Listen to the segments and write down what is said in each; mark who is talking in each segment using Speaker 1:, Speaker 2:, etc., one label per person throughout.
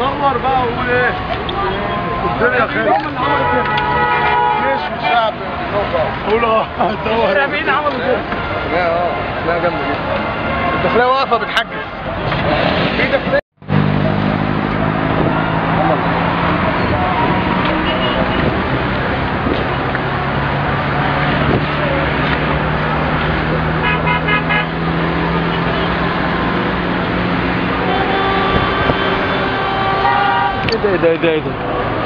Speaker 1: صور بقى وقول ايه الدنيا خير هم اللي عملوا كده مش الشعب قول اه هتصور مين عملوا كده
Speaker 2: لا اه لا جامده جدا الداخليه واقفه بتحجز في داخليه
Speaker 1: ايه ده ايه ده ايه ده ايه ده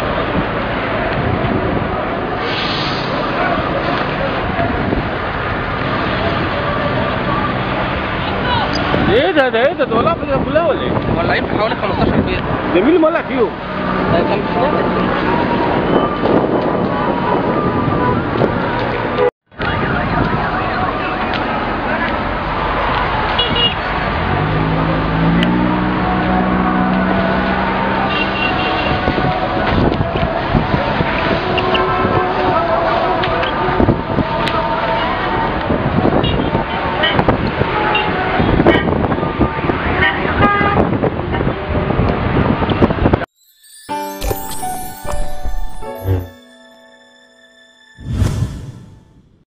Speaker 1: ايه ده ده ايه ده ده ولع في كلها ولا ايه؟
Speaker 2: مولعين في حوالي 15 بيت
Speaker 1: ده مين اللي مولع فيهم؟
Speaker 2: كان في